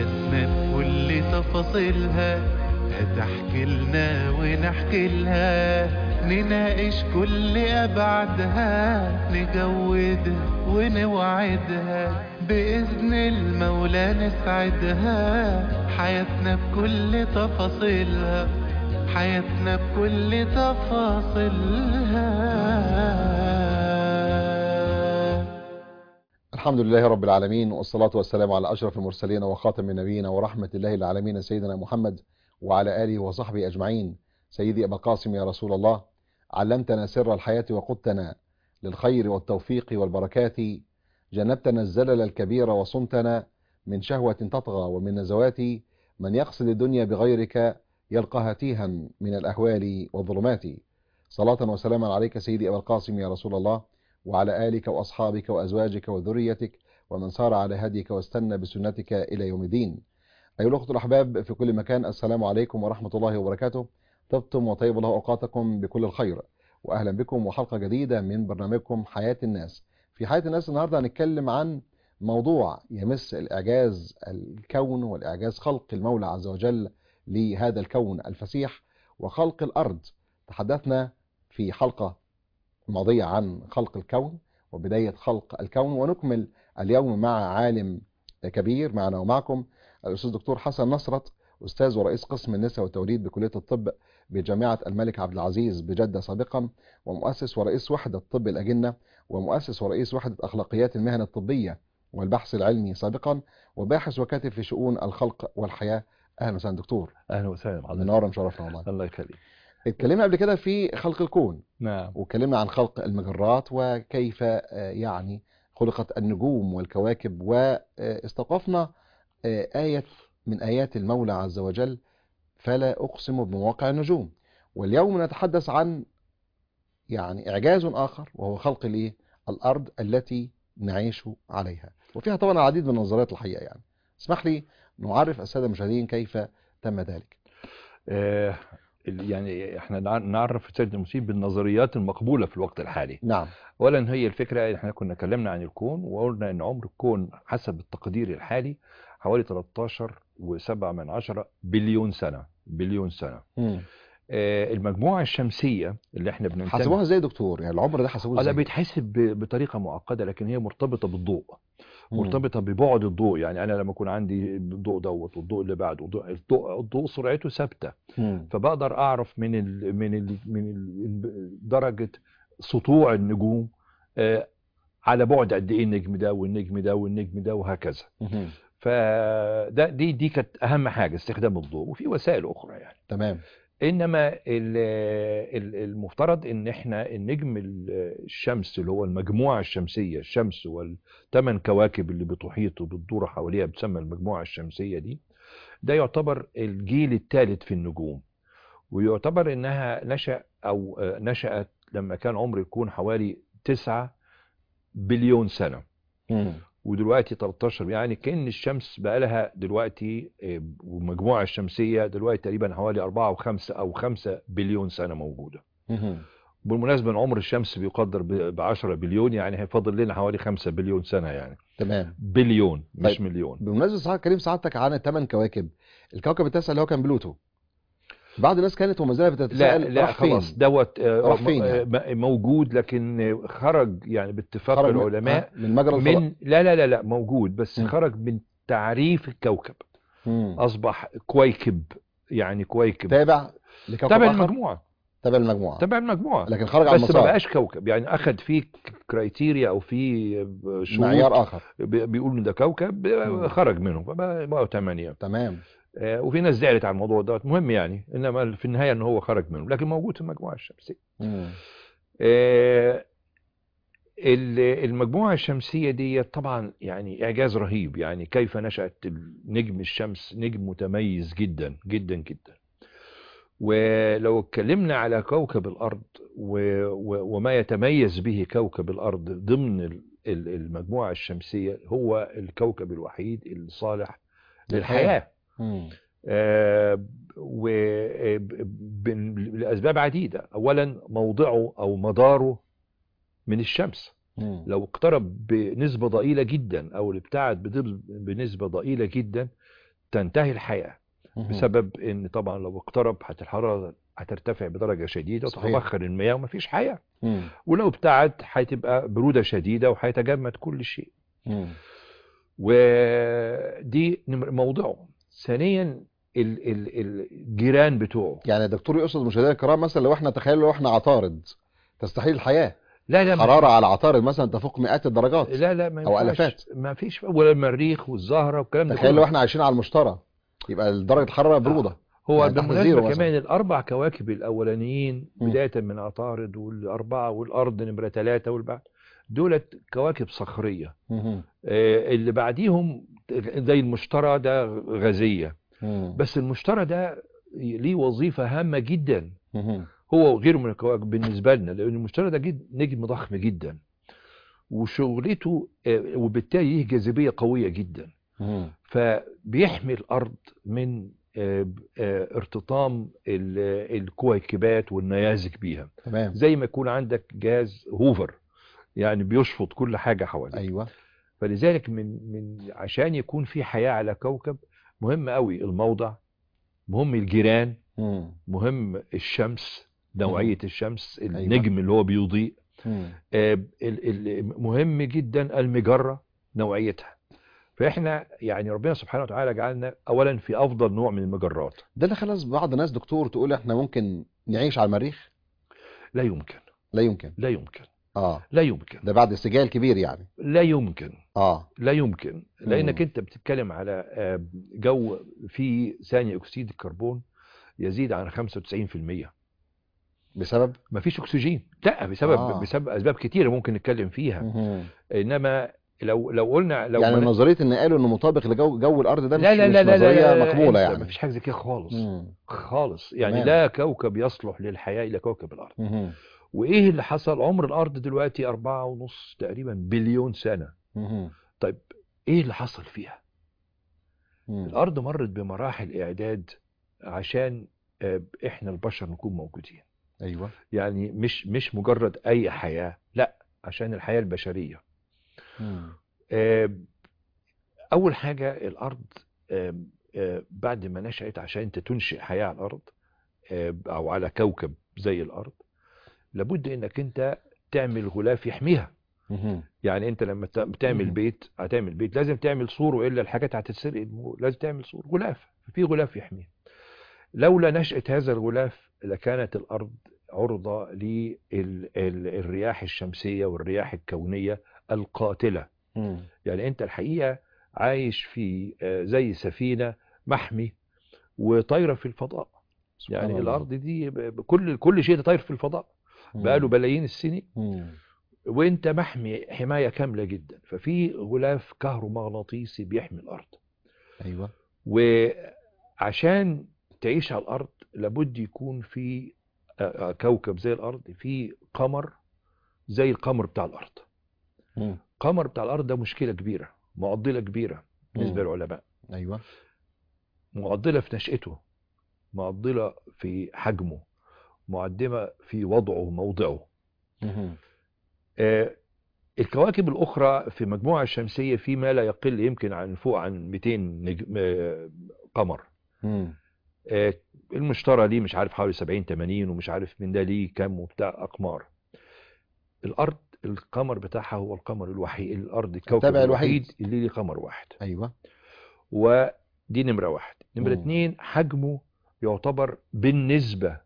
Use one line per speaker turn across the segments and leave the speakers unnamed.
حياتنا بكل تفاصيلها هتحكي لنا ونحكي لها نناقش كل أبعادها نجودها ونوعدها بإذن المولى نسعدها حياتنا بكل تفاصيلها حياتنا بكل تفاصيلها
الحمد لله رب العالمين والصلاة والسلام على أشرف المرسلين وخاتم النبيين ورحمة الله العالمين سيدنا محمد وعلى آله وصحبه أجمعين سيدي أبا القاسم يا رسول الله علمتنا سر الحياة وقدتنا للخير والتوفيق والبركات جنبتنا الزلل الكبير وصنتنا من شهوة تطغى ومن نزوات من يقصد الدنيا بغيرك يلقاها تيها من الأهوال والظلمات صلاة وسلاما عليك سيدي أبا القاسم يا رسول الله وعلى آلك وأصحابك وأزواجك وذريتك ومن سار على هديك واستنى بسنتك إلى يوم الدين أيها الأخوة الأحباب في كل مكان السلام عليكم ورحمة الله وبركاته طبتم وطيب الله أوقاتكم بكل الخير وأهلا بكم وحلقة جديدة من برنامجكم حياة الناس في حياة الناس النهاردة هنتكلم عن موضوع يمس الإعجاز الكون والإعجاز خلق المولى عز وجل لهذا الكون الفسيح وخلق الأرض تحدثنا في حلقة ماضية عن خلق الكون وبداية خلق الكون ونكمل اليوم مع عالم كبير معنا ومعكم الأستاذ دكتور حسن نصرت أستاذ ورئيس قسم النساء والتوليد بكلية الطب بجامعة الملك عبد العزيز بجدة سابقا ومؤسس ورئيس وحدة طب الأجنة ومؤسس ورئيس وحدة أخلاقيات المهن الطبية والبحث العلمي سابقا وباحث وكاتب في شؤون الخلق والحياة أهلا وسهلا دكتور
اهلا وسهلا حضرتك
منورا مشرفنا والله
الله يخليك
اتكلمنا قبل كده في خلق الكون
نعم
واتكلمنا عن خلق المجرات وكيف آه، يعني خلقت النجوم والكواكب واستوقفنا آه، آية من آيات المولى عز وجل فلا أقسم بمواقع النجوم واليوم نتحدث عن يعني إعجاز آخر وهو خلق الإيه؟ الأرض التي نعيش عليها وفيها طبعا العديد من النظريات الحقيقة يعني اسمح لي نعرف السادة المشاهدين كيف تم ذلك
آه ال- يعني احنا نع- نعرف السيد المسيب بالنظريات المقبولة في الوقت الحالي
نعم
اولا هي الفكرة احنا كنا اتكلمنا عن الكون وقلنا ان عمر الكون حسب التقدير الحالي حوالي 13 و7 من عشرة بليون سنة بليون سنة
مم.
آه المجموعة الشمسية اللي احنا بننتمي
حسبوها ازاي يا دكتور يعني العمر ده حسبوه
لا
ازاي
بيتحسب ب- بطريقة معقدة لكن هي مرتبطة بالضوء
مم.
مرتبطه ببعد الضوء يعني انا لما يكون عندي الضوء دوت والضوء اللي بعده والضوء- الضوء الضوء سرعته ثابته
مم.
فبقدر اعرف من ال من ال من ال درجه سطوع النجوم آه، على بعد قد ايه النجم ده والنجم ده والنجم ده وهكذا
مم.
فده دي دي كانت اهم حاجه استخدام الضوء وفي وسائل اخرى يعني
تمام
انما ال- ال- المفترض ان احنا النجم ال- الشمس اللي هو المجموعه الشمسيه الشمس والثمان كواكب اللي بتحيط وبتدور حواليها بتسمى المجموعه الشمسيه دي ده يعتبر الجيل الثالث في النجوم ويعتبر انها نشا او آه، نشات لما كان عمر الكون حوالي 9 بليون سنه
مم.
ودلوقتي 13 يعني كأن الشمس بقى لها دلوقتي آه، والمجموعة الشمسية دلوقتي تقريبا حوالي 4 و5 أو 5 بليون سنة موجودة
مم.
بالمناسبة إن عمر الشمس بيقدر ب 10 بليون يعني هيفضل لنا حوالي 5 بليون سنة يعني
تمام
بليون مش
طيب.
مليون
بمناسبة صحيح كريم سعادتك عن الثمان كواكب الكوكب التاسع اللي هو كان بلوتو بعض الناس كانت وما زالت
لا
بتتساءل
لا
راح فين
خلاص دوت آه،
راح فين
آه،
يعني؟
م- موجود لكن خرج يعني باتفاق
خرج من-
العلماء
ها؟ من مجرى الفضاء
من لا لا لا لا موجود بس
مم.
خرج من تعريف الكوكب
مم.
أصبح كويكب يعني كويكب
تابع لكوكب
تبع
آخر
المجموعة
تبع المجموعة
تبع المجموعة
لكن خرج عن
بس ما
المسار
بقاش كوكب يعني اخد فيه كرايتيريا او فيه شروط
معيار آخر
بي- بيقولوا ان ده كوكب
مم.
خرج منه فبقى بقوا ثمانية
تمام
آه، وفي ناس زعلت على الموضوع ده مهم يعني انما في النهاية ان هو خرج منه لكن موجود في المجموعة الشمسية
مم.
آه، ال- المجموعة الشمسية دي طبعا يعني إعجاز رهيب يعني كيف نشأت نجم الشمس نجم متميز جدا جدا جدا ولو اتكلمنا على كوكب الأرض و- و- وما يتميز به كوكب الأرض ضمن ال- ال- المجموعة الشمسية هو الكوكب الوحيد الصالح للحياة
مم.
آه، و آه، ب- ب- لأسباب عديدة أولا موضعه أو مداره من الشمس
مم.
لو اقترب بنسبة ضئيلة جدا أو ابتعد بدب- بنسبة ضئيلة جدا تنتهي الحياة
مهم.
بسبب ان طبعا لو اقترب حتى الحرارة هترتفع بدرجة شديدة
صحيح.
وتتبخر المياه ومفيش حياة
مم.
ولو ابتعد هتبقى برودة شديدة وهيتجمد كل شيء
مم.
ودي نمر- موضوعه ثانيا ال- ال- الجيران بتوعه
يعني يا دكتور يقصد مشاهدينا الكرام مثلا لو احنا تخيلوا لو احنا عطارد تستحيل الحياة
لا لا ما
حرارة على عطارد مثلا تفوق مئات الدرجات
لا لا ما
أو
ينفعش.
ألفات.
ما فيش ولا المريخ والزهرة والكلام ده
تخيل
كله.
لو احنا عايشين على المشترى يبقى درجة الحرارة برودة
هو
يعني تحت
بالمناسبة
الزيرو مثلا.
كمان الأربع كواكب الأولانيين
مم.
بداية من عطارد والأربعة والأرض نمرة ثلاثة والبعد دولت كواكب صخرية
مهم.
آه، اللي بعديهم زي المشتري ده غازية
مم.
بس المشتري ده ليه وظيفة هامة جدا
مهم.
هو وغيره من الكواكب بالنسبة لنا لأن المشتري ده جد نجم ضخم جدا وشغلته آه، وبالتالي ليه جاذبية قوية جدا
مهم.
فبيحمي الأرض من آه، آه، ارتطام ال- الكويكبات والنيازك بيها
تمام
زي ما يكون عندك جهاز هوفر يعني بيشفط كل حاجة حواليك
ايوه
فلذلك من من عشان يكون في حياة على كوكب مهم قوي الموضع مهم الجيران
مم.
مهم الشمس نوعية الشمس
أيوة.
النجم اللي هو بيضيء
مم.
آه، ال- ال- مهم جدا المجرة نوعيتها فاحنا يعني ربنا سبحانه وتعالى جعلنا اولا في افضل نوع من المجرات
ده اللي خلص بعض الناس دكتور تقول احنا ممكن نعيش على المريخ
لا يمكن
لا يمكن
لا يمكن
اه
لا يمكن
ده بعد سجال كبير يعني
لا يمكن
اه
لا يمكن لانك
مم.
انت بتتكلم على آه، جو فيه ثاني اكسيد الكربون يزيد عن 95%
بسبب
ما فيش اكسجين لا بسبب
آه.
بسبب اسباب كتيره ممكن نتكلم فيها
مهم.
انما لو لو قلنا لو
يعني
ما-
نظريه ان قالوا انه مطابق لجو جو الارض ده مش
لا لا
مش
لا لا
نظريه
لا لا
مقبوله
انت
يعني
ما فيش حاجه زي كده خالص
مم.
خالص يعني
تمام.
لا كوكب يصلح للحياه الا كوكب الارض
مهم.
وايه اللي حصل عمر الارض دلوقتي أربعة ونص تقريبا بليون سنه
مهم.
طيب ايه اللي حصل فيها
مم.
الارض مرت بمراحل اعداد عشان آه، احنا البشر نكون موجودين
ايوه
يعني مش مش مجرد اي حياه لا عشان الحياه البشريه
مم.
آه، اول حاجه الارض آه، آه، بعد ما نشأت عشان انت تنشئ حياه على الارض آه، او على كوكب زي الارض لابد انك انت تعمل غلاف يحميها
مهم.
يعني انت لما ت- بتعمل
مم.
بيت هتعمل بيت لازم تعمل سور والا الحاجات هتتسرق لازم تعمل سور غلاف في غلاف يحميها لولا نشأة هذا الغلاف لكانت الارض عرضة للرياح الشمسية والرياح الكونية القاتلة
مم.
يعني انت الحقيقة عايش في آه، زي سفينة محمي وطايرة في الفضاء
سبحان
يعني
الله.
الارض دي ب- ب- كل كل شيء طاير في الفضاء
مم.
بقاله بلايين السنين
مم.
وانت محمي حماية كاملة جدا ففي غلاف كهرومغناطيسي بيحمي الارض
ايوه
وعشان تعيش على الارض لابد يكون في آه، آه، كوكب زي الارض في قمر زي القمر بتاع الارض
مم.
قمر بتاع الارض ده مشكلة كبيرة معضلة كبيرة بالنسبة
مم.
للعلماء
ايوه
معضلة في نشأته معضلة في حجمه معدمة في وضعه وموضعه
مهم.
آه، الكواكب الأخرى في المجموعة الشمسية في ما لا يقل يمكن عن فوق عن 200 نجم آه، قمر
مم.
آه، المشتري ليه مش عارف حوالي 70 80 ومش عارف من ده ليه كام وبتاع أقمار الأرض القمر بتاعها هو القمر الوحيد الأرض الكوكب
التابع
الوحيد
الوحيد.
اللي ليه قمر واحد
ايوه
ودي نمرة واحد نمرة
مم.
اتنين حجمه يعتبر بالنسبة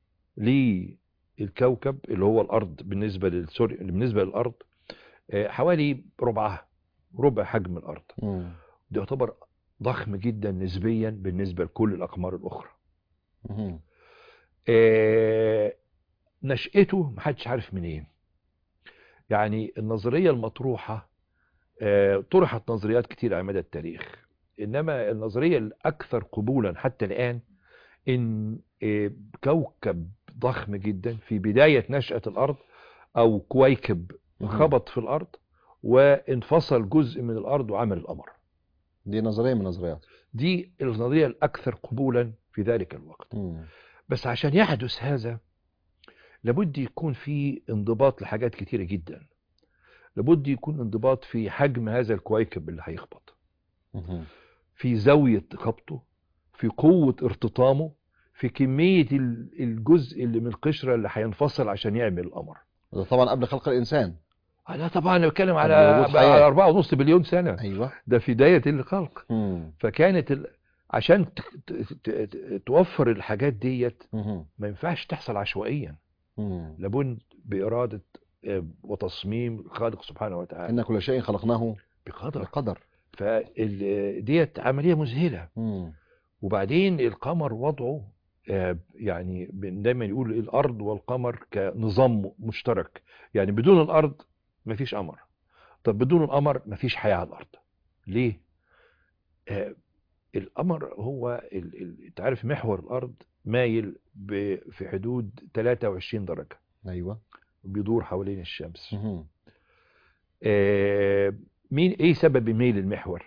للكوكب اللي هو الأرض بالنسبة للسوري بالنسبة للأرض آه، حوالي ربعها ربع حجم الأرض
مم.
ده يعتبر ضخم جدا نسبيا بالنسبة لكل الأقمار الأخرى
مهم.
آه، نشأته محدش عارف منين يعني النظرية المطروحة آه، طرحت نظريات كتير على مدى التاريخ إنما النظرية الأكثر قبولا حتى الآن إن آه، كوكب ضخم جدا في بداية نشأة الأرض أو كويكب
مهم.
خبط في الأرض وانفصل جزء من الأرض وعمل القمر
دي نظريه من النظريات
دي النظرية الأكثر قبولا في ذلك الوقت
مم.
بس عشان يحدث هذا لابد يكون في انضباط لحاجات كتيرة جدا لابد يكون انضباط في حجم هذا الكويكب اللي هيخبط
مهم.
في زاوية خبطه في قوة ارتطامه في كمية ال- الجزء اللي من القشرة اللي هينفصل عشان يعمل القمر
ده طبعا قبل خلق الانسان
لا طبعا أنا بتكلم على
قبل وجود حياة.
على أربعة ونص بليون سنة
ايوه
ده في بداية الخلق
مم.
فكانت ال... عشان ت... ت... ت... ت- توفر الحاجات ديت
مم.
ما ينفعش تحصل عشوائيا
مم.
لابد بإرادة آه، وتصميم الخالق سبحانه وتعالى
ان كل شيء خلقناه
بقدر
بقدر
فديت عملية مذهلة
مم.
وبعدين القمر وضعه آه، يعني بن- دايما يقول الأرض والقمر كنظام مشترك يعني بدون الأرض مفيش قمر طب بدون القمر مفيش حياة على الأرض ليه؟ آه، القمر هو ال... ال... انت عارف محور الأرض مايل ب... في حدود 23 درجة
ايوه
بيدور حوالين الشمس
مم.
آه، مين ايه سبب ميل المحور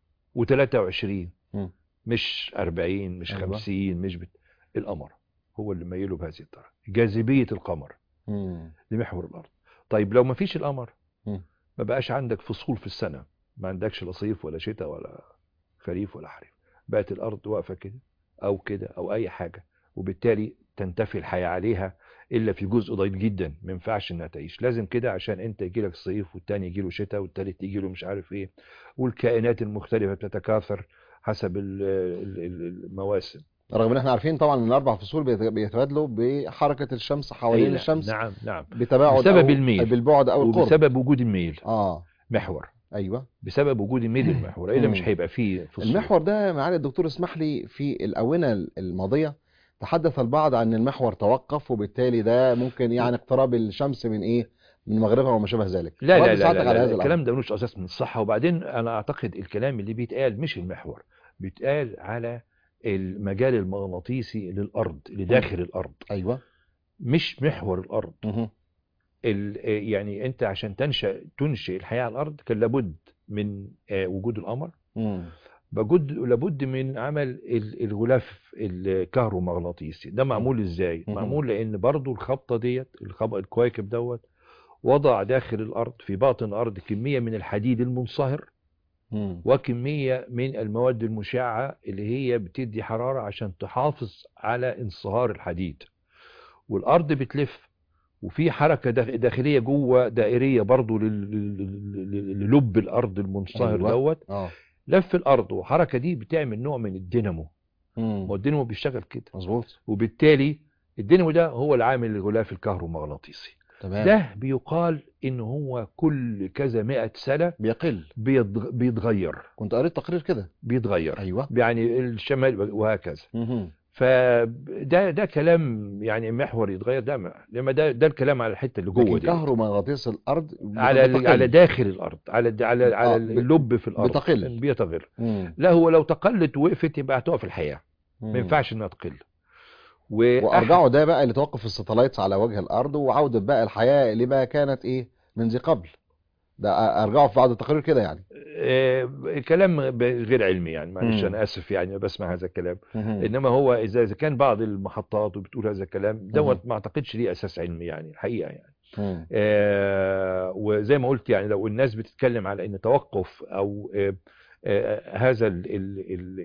و23
مم.
مش 40 مش
أيوة.
50 مش بت... القمر هو اللي ميله بهذه الدرجه جاذبيه القمر
مم.
لمحور الارض طيب لو ما فيش القمر
مم.
ما بقاش عندك فصول في السنه ما عندكش لا صيف ولا شتاء ولا خريف ولا حريف بقت الارض واقفه كده او كده او اي حاجه وبالتالي تنتفي الحياه عليها الا في جزء ضئيل جدا ما ينفعش انها تعيش لازم كده عشان انت يجي لك صيف والتاني يجي له شتاء والتالت يجي له مش عارف ايه والكائنات المختلفه بتتكاثر حسب ال- ال- ال- المواسم
رغم ان احنا عارفين طبعا ان الاربع فصول بيت- بيتبادلوا بحركه الشمس حوالين
أي لا،
الشمس
نعم نعم
بتباعد
بسبب
أو
الميل.
بالبعد او القرب
وبسبب وجود الميل
اه
محور
ايوه
بسبب وجود الميل المحور الا مش
مم.
هيبقى فيه فصول
المحور ده معالي الدكتور اسمح لي في الآونة الماضية تحدث البعض عن المحور توقف وبالتالي ده ممكن يعني اقتراب الشمس من ايه من مغربها وما شابه ذلك
لا لا
رد
لا,
سعادتك
لا,
على
لا,
هذا
الكلام
الأمر
ده ملوش اساس من الصحه وبعدين انا اعتقد الكلام اللي بيتقال مش المحور بيتقال على المجال المغناطيسي للارض لداخل الارض
ايوه
مش محور الارض
مهم.
ال- يعني انت عشان تنشا تنشئ الحياه على الارض كان لابد من آه، وجود القمر
مم.
بجد لابد من عمل ال- الغلاف الكهرومغناطيسي ده معمول ازاي
مهم.
معمول لان برضو الخبطه ديت الخب... الكواكب دوت وضع داخل الارض في باطن الارض كميه من الحديد المنصهر
مم.
وكميه من المواد المشعه اللي هي بتدي حراره عشان تحافظ على انصهار الحديد والارض بتلف وفي حركه داخ- داخليه جوه دائريه برضو لل- لل- لل- للب الارض المنصهر
أيوة.
دوت
اه
لف الارض والحركه دي بتعمل نوع من الدينامو ما هو
مم.
الدينامو بيشتغل كده
مظبوط
وبالتالي الدينامو ده هو العامل الغلاف الكهرومغناطيسي
تمام
ده بيقال ان هو كل كذا مئة سنة
بيقل
بيتغ- بيتغير
كنت قريت تقرير كده
بيتغير
ايوه
يعني الشمال وهكذا
مهم.
فده ده كلام يعني محور يتغير ده ما- لما ده ده الكلام على الحته اللي جوه
لكن
دي
كهرومغناطيس الارض
على ال-
بتقل.
على داخل الارض على الد- على على
آه، ب-
اللب في الارض
بتقل.
بيتغير
مم.
لا هو لو تقلت ووقفت يبقى هتقف الحياه
مم.
ما ينفعش انها تقل وأح-
وارجعوا ده بقى لتوقف الستلايتس على وجه الارض وعوده بقى الحياه لما كانت ايه من ذي قبل ده ارجعوا في بعض التقارير كده يعني
آه، كلام ب- غير علمي يعني معلش
مم.
انا اسف يعني بسمع هذا الكلام
مهم.
انما هو اذا اذا كان بعض المحطات وبتقول هذا الكلام
مهم.
دوت ما اعتقدش ليه اساس علمي يعني الحقيقه يعني
مم.
آه، وزي ما قلت يعني لو الناس بتتكلم على ان توقف او آه، آه، هذا ال ال ال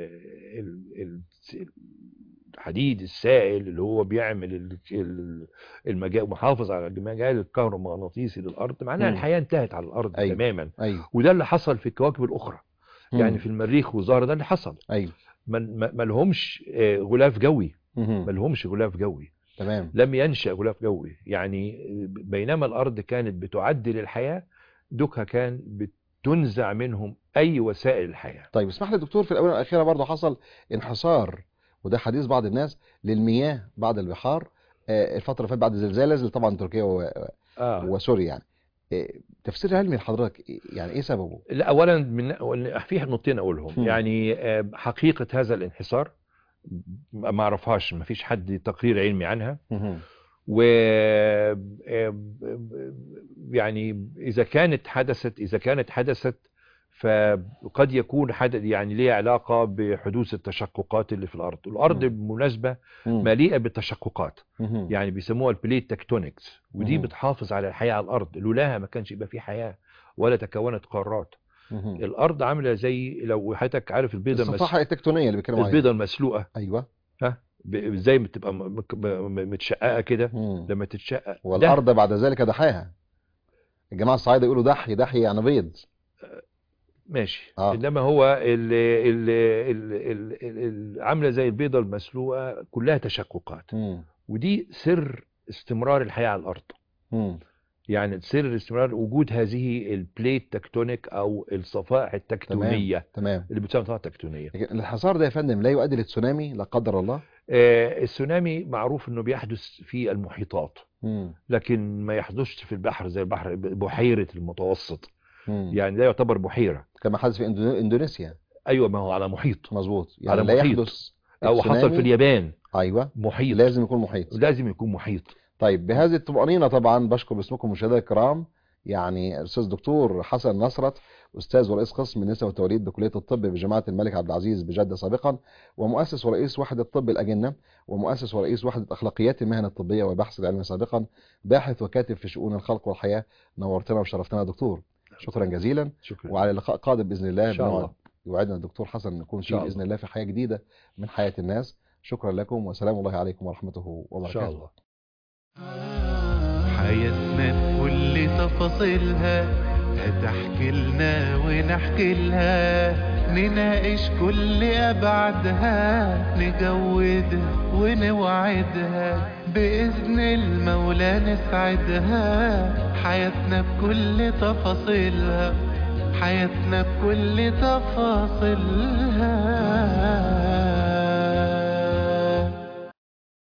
ال ال ال الحديد السائل اللي هو بيعمل ال- ال- المجال محافظ على المجال الكهرومغناطيسي للارض معناها
مم.
الحياه انتهت على الارض
أيوة.
تماما
ايوه
وده اللي حصل في الكواكب الاخرى يعني
مم.
في المريخ والزهره ده اللي حصل
ايوه
ما- ما ما لهمش آه، غلاف جوي
مهم.
ما لهمش غلاف جوي
تمام
لم ينشأ غلاف جوي يعني بينما الأرض كانت بتعد للحياة دوكها كان بتنزع منهم أي وسائل الحياة
طيب اسمح لي دكتور في الاونه الاخيره برضه حصل انحسار وده حديث بعض الناس للمياه بعد البحار آه، الفتره اللي فاتت بعد الزلزال نزل طبعا تركيا و-
آه.
وسوريا يعني آه، تفسير علمي لحضرتك إيه- يعني ايه سببه
لا أولا من في نقطتين أقولهم
مم.
يعني آه، حقيقة هذا الانحسار ما أعرفهاش ما فيش حد تقرير علمي عنها
مهم.
و يعني اذا كانت حدثت اذا كانت حدثت فقد يكون حدث يعني ليه علاقه بحدوث التشققات اللي في الارض الارض
مم.
بالمناسبه
مم.
مليئه بالتشققات
مهم.
يعني بيسموها البليت تكتونكس ودي
مم.
بتحافظ على الحياه على الارض لولاها ما كانش يبقى في حياه ولا تكونت قارات
مهم.
الارض عامله زي لو حضرتك عارف البيضه المس...
الصفائح التكتونيه اللي بيتكلموا عليها
البيضه المسلوقه
ايوه
ب- زي ما بتبقى م- م- م- متشققه كده
مم.
لما تتشقق ده
والارض بعد ذلك دحاها الجماعه الصعايده يقولوا دحي دحي يعني بيض
ماشي
آه.
انما هو ال ال ال ال ال عامله زي البيضه المسلوقه كلها تشققات
مم.
ودي سر استمرار الحياه على الارض
مم.
يعني سر استمرار وجود هذه البليت تكتونيك او الصفائح التكتونيه
تمام
اللي بتسمى صفائح تكتونيه
لكن الحصار ده يا فندم لا يؤدي للتسونامي لا قدر الله
آه السونامي معروف انه بيحدث في المحيطات
مم.
لكن ما يحدثش في البحر زي البحر بحيره المتوسط
مم.
يعني لا يعتبر بحيره
كما حدث في إندو- اندونيسيا
ايوه ما هو على محيط
مظبوط
على
يعني لا
محيط.
يحدث
او حصل
التسونامي.
في اليابان
ايوه
محيط
لازم يكون محيط
لازم يكون محيط
طيب بهذه الطمأنينة طبعا بشكر باسمكم مشاهدينا الكرام يعني الأستاذ دكتور حسن نصرت أستاذ ورئيس قسم النساء والتوليد بكلية الطب بجامعة الملك عبد العزيز بجدة سابقا ومؤسس ورئيس وحدة طب الأجنة ومؤسس ورئيس وحدة أخلاقيات المهن الطبية والبحث العلمي سابقا باحث وكاتب في شؤون الخلق والحياة نورتنا وشرفتنا يا دكتور شكرا جزيلا
شكرا
وعلى لقاء قادم بإذن الله
إن شاء الله.
بنوعد- يوعدنا الدكتور حسن نكون فيه
شاء
بإذن الله في حياة جديدة من حياة الناس شكرا لكم وسلام الله عليكم ورحمته
ان
وبركاته
شاء الله
حياتنا بكل تفاصيلها هتحكي لنا ونحكي لها نناقش كل أبعادها نجودها ونوعدها بإذن المولى نسعدها حياتنا بكل تفاصيلها حياتنا بكل تفاصيلها